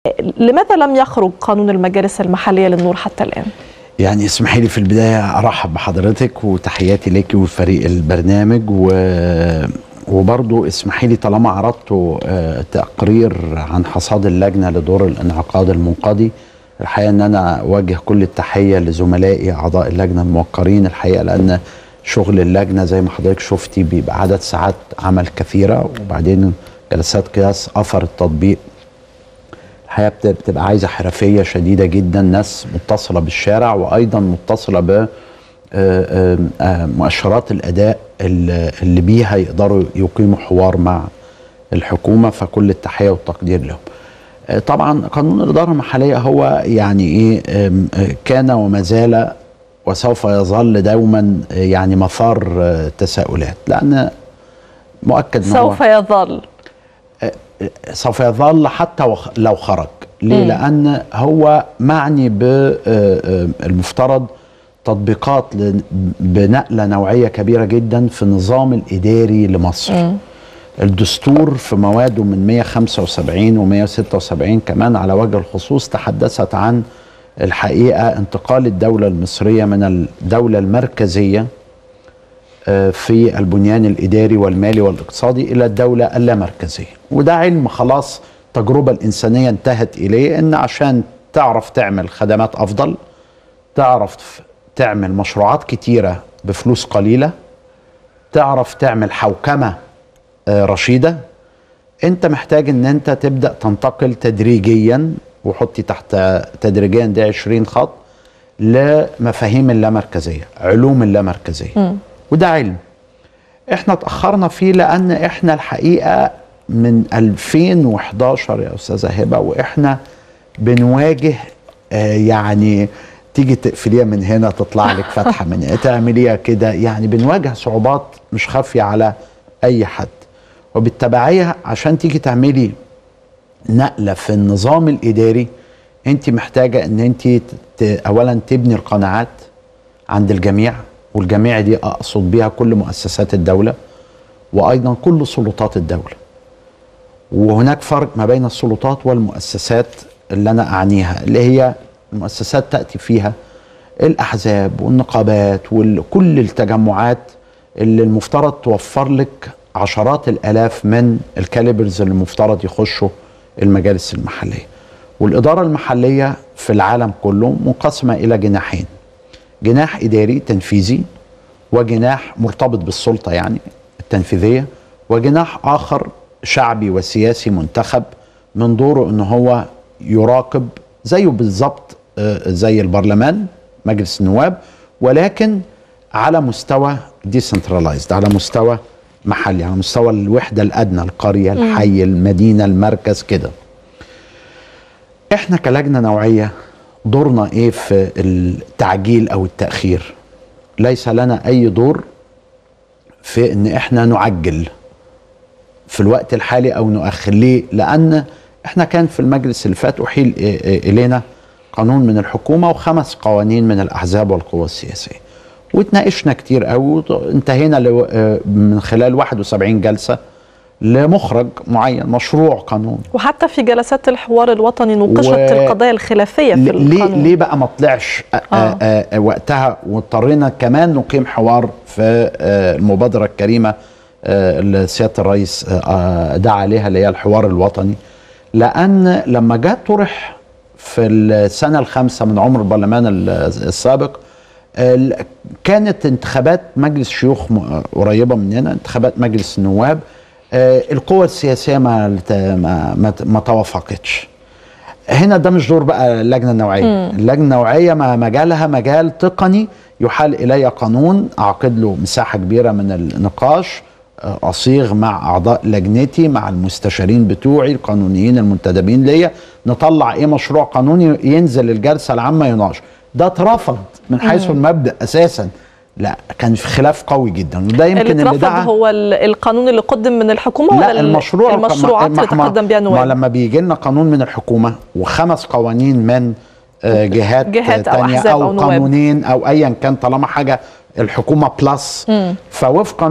لماذا لم يخرج قانون المجالس المحليه للنور حتى الان؟ يعني اسمحي لي في البدايه ارحب بحضرتك وتحياتي لك وفريق البرنامج و وبرضو اسمحي لي طالما عرضتوا آه، تقرير عن حصاد اللجنه لدور الانعقاد المنقضي الحقيقه ان انا اوجه كل التحيه لزملائي اعضاء اللجنه الموقرين الحقيقه لان شغل اللجنه زي ما حضرتك شفتي بيبقى عدد ساعات عمل كثيره وبعدين جلسات قياس اثر التطبيق الحقيقه بت- بتبقى عايزه حرفيه شديده جدا ناس متصله بالشارع وايضا متصله ب آه، آه، آه، مؤشرات الاداء اللي اللي بيها يقدروا يقيموا حوار مع الحكومه فكل التحيه والتقدير لهم. آه، طبعا قانون الاداره المحليه هو يعني ايه آم، آه، كان وما زال وسوف يظل دوما آه، يعني مثار آه، تساؤلات لان مؤكد ان هو سوف يظل سوف يظل حتى وخ- لو خرج ليه مم. لان هو معني بالمفترض تطبيقات ل- بنقله نوعيه كبيره جدا في النظام الاداري لمصر مم. الدستور في مواده من 175 و 176 كمان على وجه الخصوص تحدثت عن الحقيقه انتقال الدوله المصريه من الدوله المركزيه آه، في البنيان الاداري والمالي والاقتصادي الى الدوله اللامركزيه وده علم خلاص التجربه الانسانيه انتهت اليه ان عشان تعرف تعمل خدمات افضل تعرف تعمل مشروعات كتيره بفلوس قليله تعرف تعمل حوكمه آه، رشيده انت محتاج ان انت تبدا تنتقل تدريجيا وحطي تحت تدريجيا دي 20 خط لمفاهيم اللامركزيه علوم اللامركزيه وده علم احنا اتاخرنا فيه لان احنا الحقيقه من 2011 يا استاذه هبه واحنا بنواجه آه يعني تيجي تقفليها من هنا تطلع لك فتحه من هنا تعمليها كده يعني بنواجه صعوبات مش خافيه على اي حد وبالتبعيه عشان تيجي تعملي نقله في النظام الاداري انت محتاجه ان انت ت- اولا تبني القناعات عند الجميع والجميع دي اقصد بيها كل مؤسسات الدوله وايضا كل سلطات الدوله وهناك فرق ما بين السلطات والمؤسسات اللي انا اعنيها اللي هي المؤسسات تاتي فيها الاحزاب والنقابات وكل التجمعات اللي المفترض توفر لك عشرات الالاف من الكاليبرز اللي المفترض يخشوا المجالس المحليه والاداره المحليه في العالم كله منقسمه الى جناحين جناح اداري تنفيذي وجناح مرتبط بالسلطه يعني التنفيذيه وجناح اخر شعبي وسياسي منتخب من دوره ان هو يراقب زيه بالظبط آه، زي البرلمان مجلس النواب ولكن على مستوى ديسنترلايزد على مستوى محلي على مستوى الوحده الادنى القريه الحي المدينه المركز كده احنا كلجنه نوعيه دورنا ايه في التعجيل او التاخير ليس لنا اي دور في ان احنا نعجل في الوقت الحالي او نؤخر ليه لان احنا كان في المجلس اللي فات احيل إيه- إيه الينا قانون من الحكومه وخمس قوانين من الاحزاب والقوى السياسيه واتناقشنا كتير قوي انتهينا لو- آه، من خلال 71 جلسه لمخرج معين مشروع قانون وحتى في جلسات الحوار الوطني نوقشت و- القضايا الخلافيه في ليه القانون ليه بقى ما طلعش آه. آه. آه وقتها واضطرينا كمان نقيم حوار في آه المبادره الكريمه آه اللي سياده الرئيس آه آه، دعا عليها اللي هي الحوار الوطني لان لما جاء طرح في السنه الخامسه من عمر البرلمان ال- السابق ال- كانت انتخابات مجلس شيوخ م- قريبه مننا انتخابات مجلس النواب آه، القوى السياسيه ما ما ما, ما توافقتش هنا ده مش دور بقى اللجنه النوعيه اللجنه النوعيه ما مجالها مجال تقني يحال الي قانون اعقد له مساحه كبيره من النقاش آه، اصيغ مع اعضاء لجنتي مع المستشارين بتوعي القانونيين المنتدبين ليا نطلع ايه مشروع قانوني ينزل الجلسه العامه يناقش ده اترفض من حيث المبدا اساسا لا كان في خلاف قوي جدا وده يمكن اللي اللي اترفض دعا هو ال- القانون اللي قدم من الحكومه لا ولا ال- المشروع المشروعات ما- اللي ما- تقدم بها ما النواب لما بيجي لنا قانون من الحكومه وخمس قوانين من آه، جهات جهات أو تانية أحزاب او, أو نواب. قانونين او ايا كان طالما حاجه الحكومه بلس فوفقا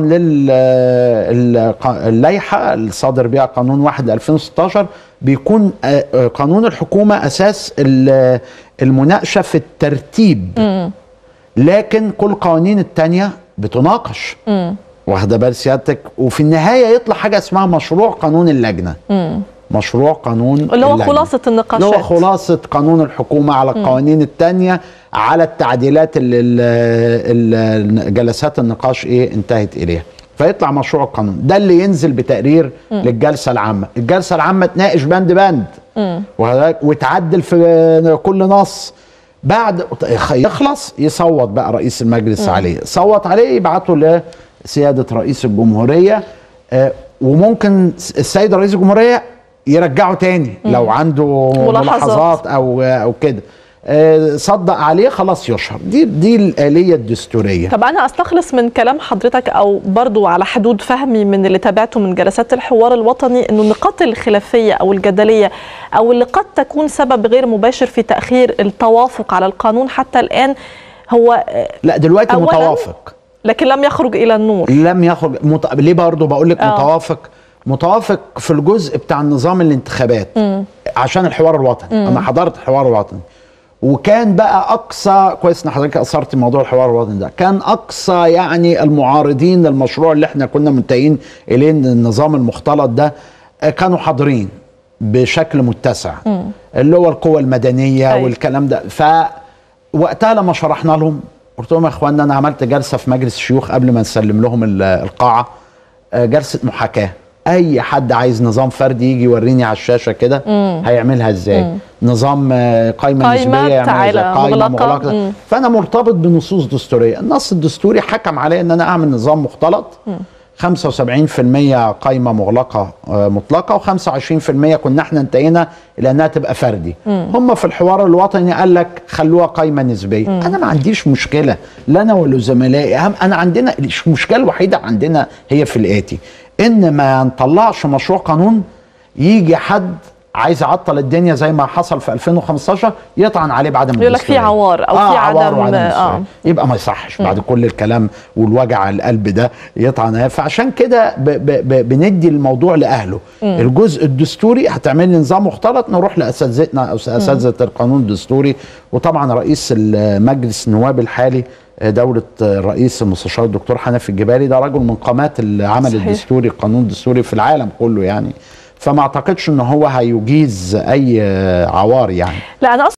للائحه الصادر بها قانون 1 2016 بيكون آه، آه، قانون الحكومه اساس ال- المناقشه في الترتيب لكن كل القوانين التانية بتناقش واخده بال سيادتك وفي النهايه يطلع حاجه اسمها مشروع قانون اللجنه مشروع قانون اللي هو اللجنة. خلاصة النقاشات. اللي هو خلاصه قانون الحكومه على القوانين التانية على التعديلات اللي ال- ال- جلسات النقاش ايه انتهت اليها فيطلع مشروع القانون ده اللي ينزل بتقرير للجلسه العامه الجلسه العامه تناقش بند بند وهذا- وتعدل في كل نص بعد يخلص يصوت بقى رئيس المجلس عليه صوت عليه يبعته لسيادة رئيس الجمهورية آه، وممكن السيد رئيس الجمهورية يرجعه تاني لو عنده ملاحظات. ملاحظات او او كده آه، صدق عليه خلاص يشهر دي دي الآلية الدستورية طب انا استخلص من كلام حضرتك او برضو على حدود فهمي من اللي تابعته من جلسات الحوار الوطني انه النقاط الخلافيه او الجدليه او اللي قد تكون سبب غير مباشر في تاخير التوافق على القانون حتى الان هو آه، لا دلوقتي أولاً متوافق لكن لم يخرج الى النور لم يخرج مت... ليه برضه بقول لك آه. متوافق متوافق في الجزء بتاع نظام الانتخابات عشان الحوار الوطني انا حضرت الحوار الوطني وكان بقى اقصى كويس ان حضرتك اثرت موضوع الحوار الوطني ده كان اقصى يعني المعارضين للمشروع اللي احنا كنا منتهيين اليه إن النظام المختلط ده آه، كانوا حاضرين بشكل متسع اللي هو القوى المدنيه أيوة. والكلام ده ف وقتها لما شرحنا لهم قلت لهم يا اخوانا انا عملت جلسه في مجلس الشيوخ قبل ما نسلم لهم ال- القاعه آه، جلسه محاكاه اي حد عايز نظام فردي يجي يوريني على الشاشه كده هيعملها ازاي نظام آه، قايمه قايمة نسبيه يعملها تعالى ازاي قايمه مغلقة. مغلقه مم. فانا مرتبط بنصوص دستوريه النص الدستوري حكم علي ان انا اعمل نظام مختلط 75% قايمه مغلقه آه، مطلقه و25% كنا احنا انتهينا الى انها تبقى فردي هم في الحوار الوطني قال لك خلوها قايمه نسبيه انا ما عنديش مشكله لا انا ولا زملائي أهم انا عندنا المشكله الوحيده عندنا هي في الاتي ان ما نطلعش مشروع قانون يجي حد عايز يعطل الدنيا زي ما حصل في 2015 يطعن عليه بعدم يقول لك في الدستورية. عوار أو في عوار عدم- وعدم آه. الدستورية. يبقى ما يصحش بعد كل الكلام والوجع القلب ده يطعن فعشان كده ب ب ب بندي الموضوع لاهله الجزء الدستوري هتعمل لي نظام مختلط نروح لاساتذتنا او اساتذه القانون الدستوري وطبعا رئيس المجلس النواب الحالي دولة الرئيس المستشار الدكتور حنفي الجبالي ده رجل من قامات العمل صحيح. الدستوري القانون الدستوري في العالم كله يعني فما اعتقدش ان هو هيجيز اي عوار يعني لا انا